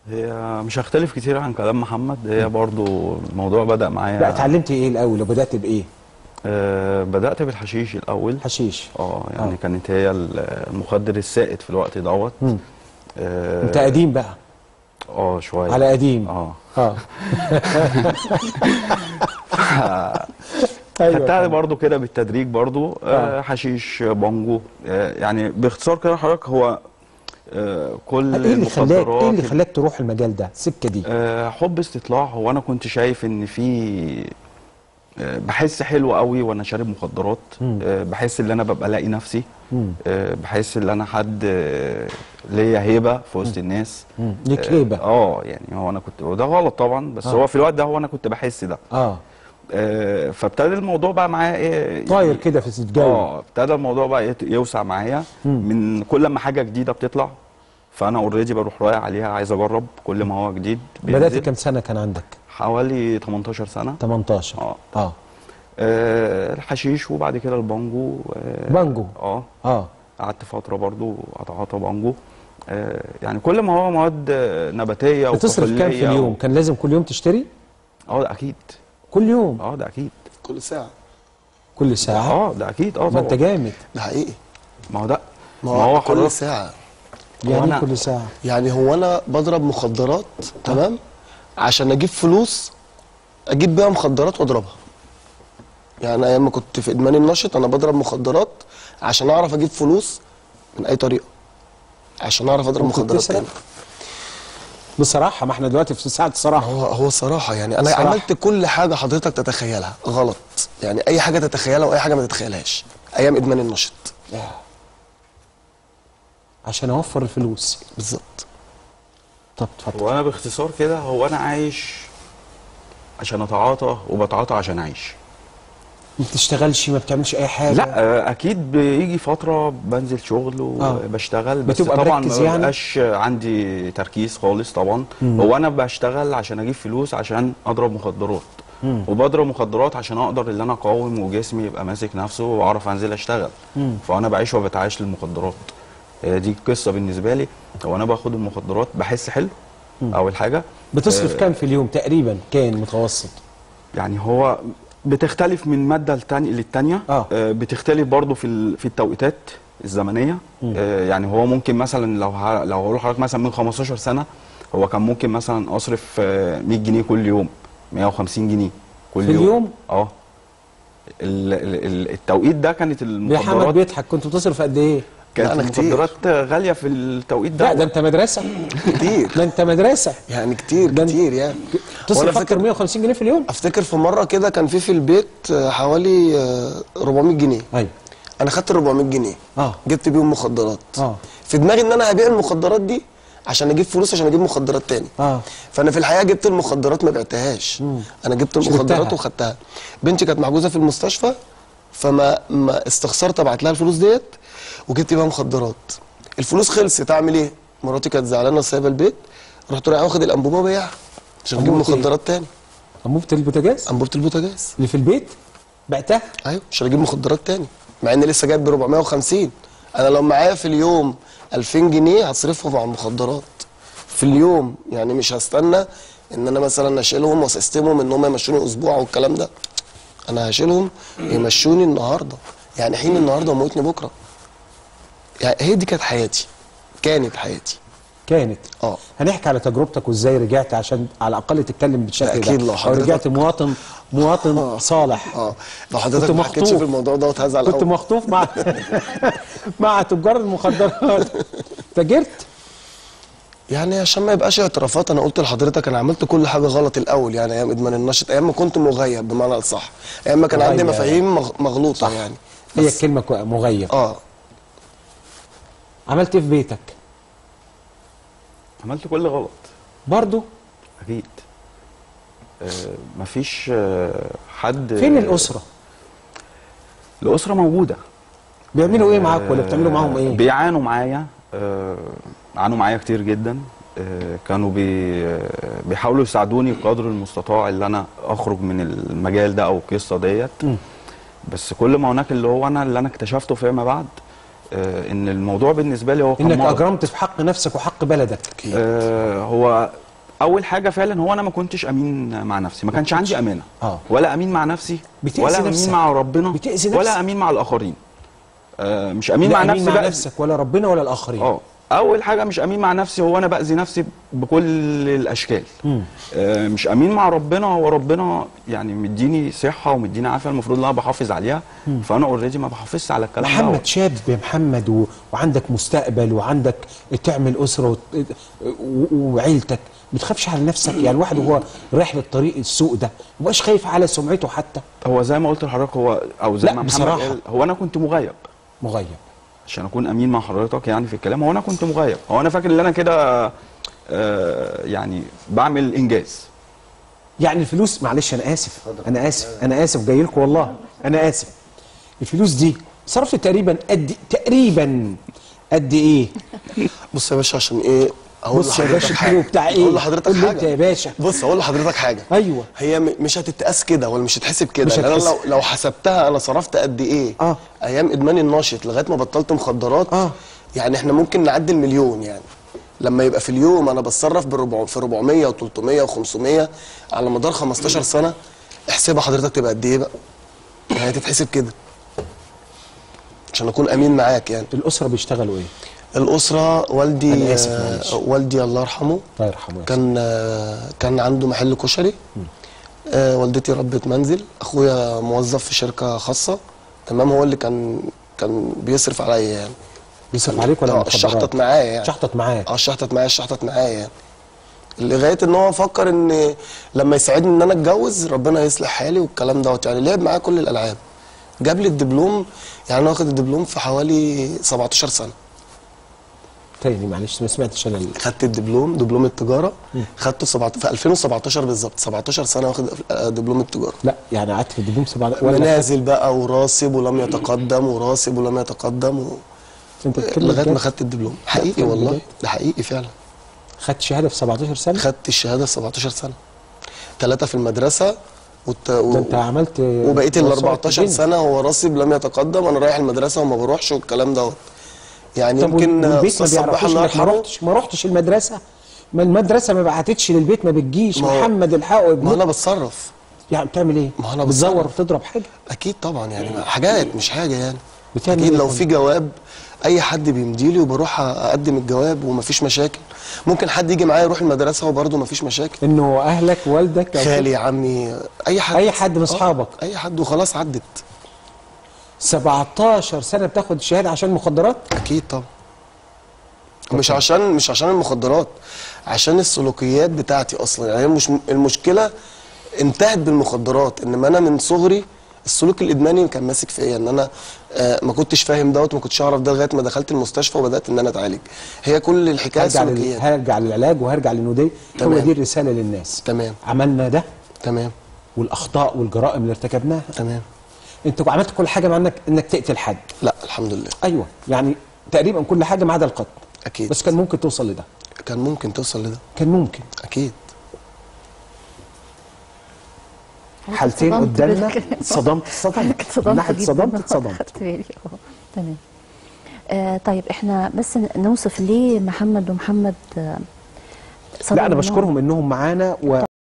هي مش هختلف كتير عن كلام محمد هي برضو الموضوع بدأ معايا لا اتعلمت ايه الاول وبدات بايه آه بدأت بالحشيش الأول حشيش اه يعني آه. آه. كانت هي المخدر السائد في الوقت دوت مم. اه انت قديم بقى اه شوية على قديم اه اه خدتها برضو كده بالتدريج برضو آه. آه حشيش بونجو آه يعني باختصار كده حضرتك هو آه كل ايه اللي خلاك ايه اللي المخدرات خلاك تروح المجال ده السكه دي آه، حب استطلاع هو انا كنت شايف ان في آه، بحس حلو قوي وانا شارب مخدرات مم. آه، بحس ان انا ببقى لاقي نفسي مم. آه، بحس ان انا حد آه، ليا هيبه في وسط الناس مم. ليك آه، هيبه اه يعني هو انا كنت وده غلط طبعا بس آه. هو في الوقت ده هو انا كنت بحس ده اه آه، فابتدى الموضوع بقى معايا ايه طاير كده في الجو اه ابتدى الموضوع بقى يت- يوسع معايا مم. من كل ما حاجه جديده بتطلع فانا اوريدي بروح رايح عليها عايز اجرب كل ما هو جديد بدات بينزل. كام سنه كان عندك حوالي 18 سنه 18 اه اه آه، الحشيش وبعد كده البانجو آه، بانجو اه اه قعدت فتره برضو اتعاطى بانجو آه، يعني كل ما هو مواد آه، نباتيه بتصرف كام في وكحولية اليوم و- كان لازم كل يوم تشتري اه ده اكيد كل يوم اه ده اكيد كل ساعه كل ساعه اه ده اكيد اه ما انت طبعا جامد ده حقيقي ما هو ده ما ما هو هو كل حضرتك ساعه يعني أنا- إيه كل ساعه يعني هو انا بضرب مخدرات تمام عشان اجيب فلوس اجيب بيها مخدرات واضربها يعني ايام ما كنت في ادمان النشط انا بضرب مخدرات عشان اعرف اجيب فلوس من اي طريقه عشان اعرف اضرب ممكن مخدرات تسرق؟ تاني بصراحه ما احنا دلوقتي في ساعه الصراحه هو هو صراحه يعني انا صراحة. عملت كل حاجه حضرتك تتخيلها غلط يعني اي حاجه تتخيلها واي حاجه ما تتخيلهاش ايام ادمان النشط عشان اوفر الفلوس بالظبط طب اتفضل وانا باختصار كده هو انا عايش عشان اتعاطى وبتعاطى عشان اعيش ما بتشتغلش ما بتعملش اي حاجه لا آه، اكيد بيجي فتره بنزل شغل وبشتغل بس بتبقى طبعا مركز ما يعني؟ بقاش عندي تركيز خالص طبعا هو انا بشتغل عشان اجيب فلوس عشان اضرب مخدرات وبضرب مخدرات عشان اقدر ان انا اقاوم وجسمي يبقى ماسك نفسه واعرف انزل اشتغل فانا بعيش وبتعايش للمخدرات آه، دي القصه بالنسبه لي هو انا باخد المخدرات بحس حلو اول حاجه بتصرف آه، كام في اليوم تقريبا كان متوسط يعني هو بتختلف من ماده لتاني للتانيه آه. آه. بتختلف برضو في ال- في التوقيتات الزمنيه آه يعني هو ممكن مثلا لو ه- لو هقول لحضرتك مثلا من 15 سنه هو كان ممكن مثلا اصرف آه 100 جنيه كل يوم 150 جنيه كل في يوم اليوم؟ اه ال- ال- ال- التوقيت ده كانت يا حمد المخدرات بيضحك كنت بتصرف قد ايه كانت لا، أنا كتير. المخدرات غاليه في التوقيت ده لا ده انت مدرسه كتير ده انت مدرسه يعني كتير ده أنت- كتير يعني تصرف وأنا اكتر 150 جنيه في اليوم افتكر في مره كده كان في في البيت آه، حوالي آه، 400 جنيه ايوه انا خدت ال 400 جنيه اه جبت بيهم مخدرات اه في دماغي ان انا هبيع المخدرات دي عشان اجيب فلوس عشان اجيب مخدرات تاني اه فانا في الحقيقه جبت المخدرات ما بعتهاش انا جبت شربتها. المخدرات وخدتها بنتي كانت محجوزه في المستشفى فما ما استخسرت ابعت لها الفلوس ديت وجبت بيها مخدرات الفلوس خلصت اعمل ايه مراتي كانت زعلانه سايبه البيت رحت رايح واخد الانبوبه وبيعها عشان اجيب أنبوبة إيه؟ مخدرات تاني انبوبه البوتاجاز انبوبه البوتاجاز اللي في البيت بعتها ايوه عشان اجيب مخدرات تاني مع اني لسه جايب ب 450 انا لو معايا في اليوم 2000 جنيه هصرفهم على المخدرات في اليوم يعني مش هستنى ان انا مثلا اشيلهم واسستمهم ان هم يمشوني اسبوع والكلام ده انا هشيلهم يمشوني النهارده يعني حين النهارده وموتني بكره يعني هي دي كانت حياتي كانت حياتي كانت اه هنحكي على تجربتك وازاي رجعت عشان على الاقل تتكلم بالشكل أكيد ده لو او حضرتك- رجعت مواطن مواطن صالح اه لو حضرتك كنت ما حكيتش مخطوف. في الموضوع دوت هزعل كنت قوي مخطوف مع مع تجار المخدرات تاجرت يعني عشان ما يبقاش اعترافات انا قلت لحضرتك انا عملت كل حاجه غلط الاول يعني ايام ادمان النشط ايام ما كنت مغيب بمعنى الصح ايام ما كان عندي مغيب. مفاهيم مغ- مغلوطه يعني هي بس الكلمه كو- مغيب اه عملت ايه في بيتك عملت كل غلط برضو اكيد آه مفيش آه حد فين الاسره الاسره موجوده بيعملوا ايه معاك ولا بتعملوا معاهم ايه بيعانوا معايا آه، عانوا معايا كتير جدا آه، كانوا بي آه، بيحاولوا يساعدوني بقدر المستطاع اللي انا اخرج من المجال ده او القصه ديت مم. بس كل ما هناك اللي هو انا اللي انا اكتشفته فيما بعد آه ان الموضوع بالنسبه لي هو كان انك مرض. اجرمت في حق نفسك وحق بلدك آه هو اول حاجه فعلا هو انا ما كنتش امين مع نفسي ما كانش عندي امانه آه. ولا امين مع نفسي بتأذي ولا نفسك. امين مع ربنا بتأذي نفسك. ولا امين مع الاخرين آه مش امين لا مع أمين نفسي مع بقى نفسك ولا ربنا ولا الاخرين اه اول حاجه مش امين مع نفسي هو انا باذي نفسي بكل الاشكال آه مش امين مع ربنا هو ربنا يعني مديني صحه ومديني عافيه المفروض ان انا بحافظ عليها فانا اوريدي ما بحافظش على الكلام ده محمد شاب يا محمد و... وعندك مستقبل وعندك تعمل اسره وت... و... وعيلتك ما تخافش على نفسك يعني الواحد وهو رايح للطريق السوق ده ما يبقاش خايف على سمعته حتى هو زي ما قلت لحضرتك هو او زي لا، ما محمد بصراحة. قال هو انا كنت مغيب مغيب عشان اكون امين مع حضرتك يعني في الكلام هو انا كنت مغيب هو انا فاكر ان انا كده آه يعني بعمل انجاز يعني الفلوس معلش انا اسف انا اسف انا اسف جاي لكم والله انا اسف الفلوس دي صرفت تقريبا قد تقريبا قد ايه بص يا باشا عشان ايه اقول بص يا لحضرتك باشا حاجة. الكيلو بتاع ايه اقول لحضرتك قول لي حاجه انت يا باشا بص اقول لحضرتك حاجه ايوه هي م- مش هتتقاس كده ولا مش هتتحسب كده مش لان انا لو هتحسب. لو حسبتها انا صرفت قد ايه آه. ايام ادماني الناشط لغايه ما بطلت مخدرات آه. يعني احنا ممكن نعدي المليون يعني لما يبقى في اليوم انا بتصرف بالربع في 400 و300 و500 على مدار 15 سنه احسبها حضرتك تبقى قد ايه بقى يعني هتتحسب كده عشان اكون امين معاك يعني الاسره بيشتغلوا ايه الاسره والدي أنا آسف، آه، معلش. والدي الله يرحمه الله يرحمه يا كان آه، كان عنده محل كشري آه، والدتي ربة منزل اخويا موظف في شركه خاصه تمام هو اللي كان كان بيصرف عليا يعني بيصرف عليك ولا آه، مخدرات؟ الشحطت معايا يعني شحطت معاك اه الشحطت معايا الشحطت معايا يعني لغايه ان هو فكر ان لما يساعدني ان انا اتجوز ربنا يصلح حالي والكلام دوت يعني لعب معايا كل الالعاب جاب لي الدبلوم يعني انا واخد الدبلوم في حوالي 17 سنه تاني معلش ما سمعتش انا ال- خدت الدبلوم دبلوم التجاره خدته سبعة في 2017 بالظبط 17 سنه واخد آه، دبلوم التجاره لا يعني قعدت في الدبلوم سبعة ولا منازل بقى وراسب ولم يتقدم وراسب ولم يتقدم و... انت بتتكلم لغايه ما بجد؟ خدت الدبلوم حقيقي بتتكلم والله بجد؟ ده حقيقي فعلا خدت شهاده في 17 سنه خدت الشهاده 17 سنه ثلاثه في المدرسه والت... ده و... انت عملت وبقيت ال موسوعة 14 الدنيا. سنه هو راسب لم يتقدم انا رايح المدرسه وما بروحش والكلام دوت يعني طب يمكن والبيت ما استاذ صباح بيعرفوش الله انك ما يرحمه رحتش ما رحتش المدرسه ما المدرسه ما بعتتش للبيت ما بتجيش ما هو- محمد الحقه ما ابنك انا بتصرف يعني بتعمل ايه؟ ما أنا بتزور بتصرف. وتضرب حاجه اكيد طبعا يعني ما- حاجات مش حاجه يعني بتعمل اكيد إيه لو طيب؟ في جواب اي حد بيمديلي وبروح اقدم الجواب ومفيش مشاكل ممكن حد يجي معايا يروح المدرسه وبرضه مفيش مشاكل انه اهلك والدك أو خالي عمي اي حد أي حد من آه، أصحابك. اي حد وخلاص عدت 17 سنه بتاخد شهاده عشان مخدرات اكيد طبعا مش عشان مش عشان المخدرات عشان السلوكيات بتاعتي اصلا يعني هي مش المشكله انتهت بالمخدرات انما انا من صغري السلوك الادماني كان ماسك فيا ان انا آه ما كنتش فاهم دوت وما كنتش اعرف ده لغايه ما دخلت المستشفى وبدات ان انا اتعالج هي كل الحكايه هرجع لل... سلوكيات هرجع للعلاج وهرجع للنوديه هو تمام. دي الرساله للناس تمام عملنا ده تمام والاخطاء والجرائم اللي ارتكبناها تمام انت عملت كل حاجه مع انك انك تقتل حد لا الحمد لله ايوه يعني تقريبا كل حاجه ما عدا القتل اكيد بس كان ممكن توصل لده كان ممكن توصل لده كان ممكن اكيد حالتين اتصدمت قدامنا بال- اتصدمت اتصدمت حضرتك اتصدمت من ناحية جدا اتصدمت اتصدمت خدت بالي اه تمام آه طيب احنا بس نوصف ليه محمد ومحمد آه لا صدموا انا منهم. بشكرهم انهم معانا و...